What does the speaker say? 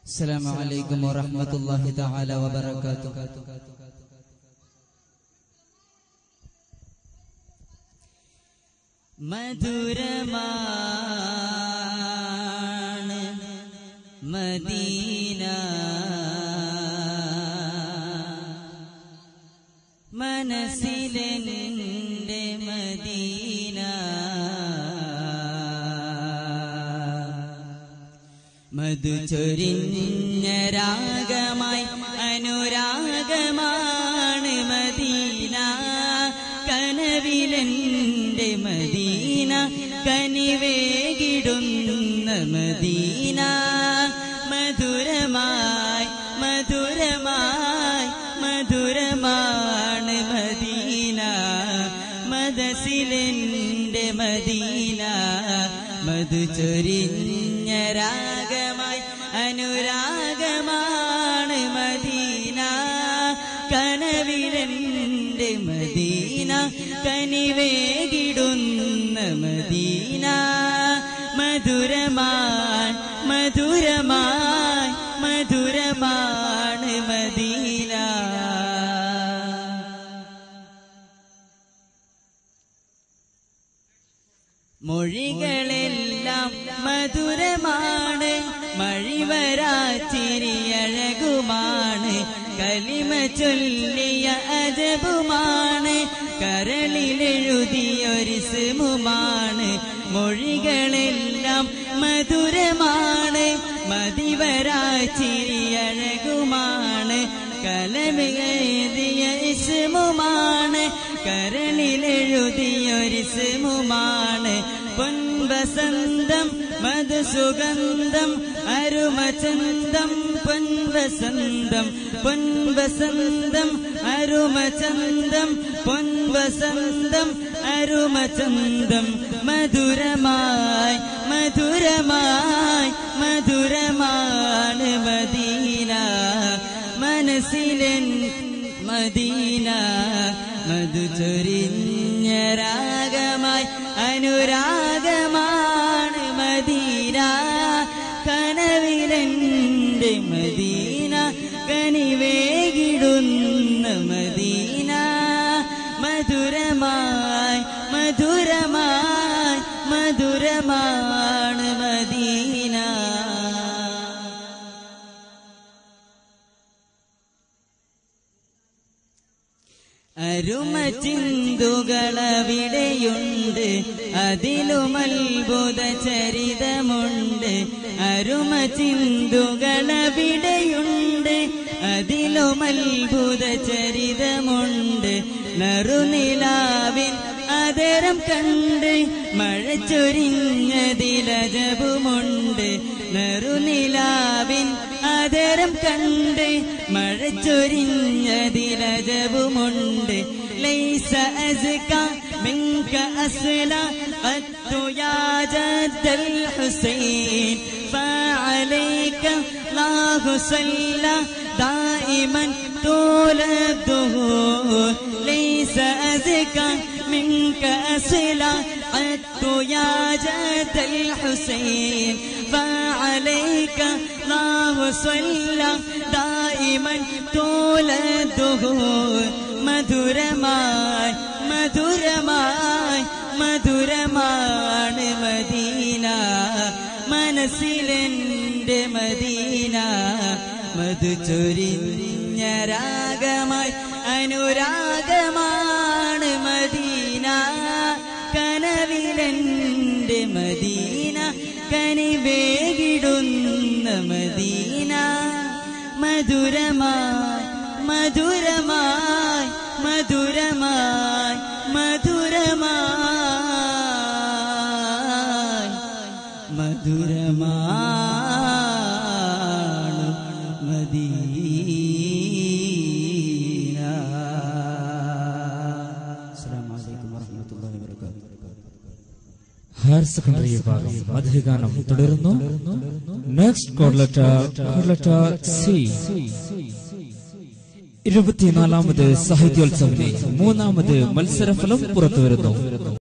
السلام عليكم ورحمة الله تعالى وبركاته മധുരമാണ് മദീന മനസ്സിലെന്റെ മദീന മധു ചൊരിഞ്ഞ രാഗമായി അനുരാഗമാണ് മദീന കനവിലെന്റെ മദീന കനിവേകിടുന്ന മദീന മധുരമായി മധുരമായി മധുരമാണ് മദീന മദസിലെന്റെ മദീന മധു ചൊരിഞ്ഞ രാഗമായി അനുരാഗമാണ് മദീന കനവിലെന്റെ മദീന കനിവേകിടുന്ന മദീന മധുരമായി മധുരമായി മധുരമാണ് മദീന മൊഴികളെല്ലാം മധുരമാണ് മഴിവരാച്ചിരിയഴകുമാണ് കലിമ ചൊല്ലിയ അജബുമാണ് കരളിലെഴുതിയൊരു സിമുമാണ് മൊഴികളെല്ലാം മധുരമാണ് മതിവരാച്ചിരിയഴകുമാണ് കലമെഴുതിയ ഇസ്മുമാണ് കരളിലെഴുതിയൊരു സിമുമാണ് പൊൻവസന്തം മധുസുഗന്ധം അരുമചന്തം പൊൻവസന്തം പൊൻവസന്തം അരുമചന്തം പൊൻവസന്തം അരുമചന്തം മധുരമായി മധുരമായി മധുരമാണ് മദീന മനസ്സിലൻ മദീന മധു ചൊരിഞ്ഞ രാഗമായി അനുരാഗമാണ് മദീന കനവിലെന്റെ മദീന കനിവേകിടുന്ന മദീന മധുരമായി മധുരമായി മധുരമാണ് മദീന അരുമ ചിന്തുകളവിടെയുണ്ട് അതിലും അത്ഭുത ചരിതമുണ്ട് അരുമ ചിന്തുകളവിടെയുണ്ട് അതിലും അത്ഭുത ചരിതമുണ്ട് നറുനിലാവിൻ അതരം കണ്ട് മഴ ചൊരിഞ്ഞതിലജവുമുണ്ട് നറുനിലാവിൻ അതരം കണ്ട് മഴ ചൊരിഞ്ഞതിലജവുമുണ്ട് ലൈസ അസ്ക منك أسلا قد يا جد الحسين فعليك الله صلى دائما طول الدهور ليس أزكى منك أصلا قدت يا جد الحسين فعليك الله صلى دائما طول الدهور മധുരമായി മധുരമായി മധുരമാണ് മദീന മനസ്സിലെന്റെ മദീന മധു ചൊരിഞ്ഞ രാഗമായി അനുരാഗമാണ് മദീന കനവിലെന്റെ മദീന കനിവേകിടുന്ന മദീന മധുരമായി മധുരമായി മധുരമായി മധുരമായി മധുരമാണ് മദീന അസ്സലാമു അലൈക്കും വറഹ്മത്തുള്ളാഹി വബറകാതുഹു ഹയർ സെക്കൻഡറി വിഭാഗം മധുഗാനം തുടരുന്നു നെക്സ്റ്റ് കോഡ്ലറ്റ കോഡ്ലറ്റ സി ഇരുപത്തിനാലാമത് സാഹിത്യോത്സവിലെ മൂന്നാമത് മത്സരഫലം പുറത്തുവരുന്നു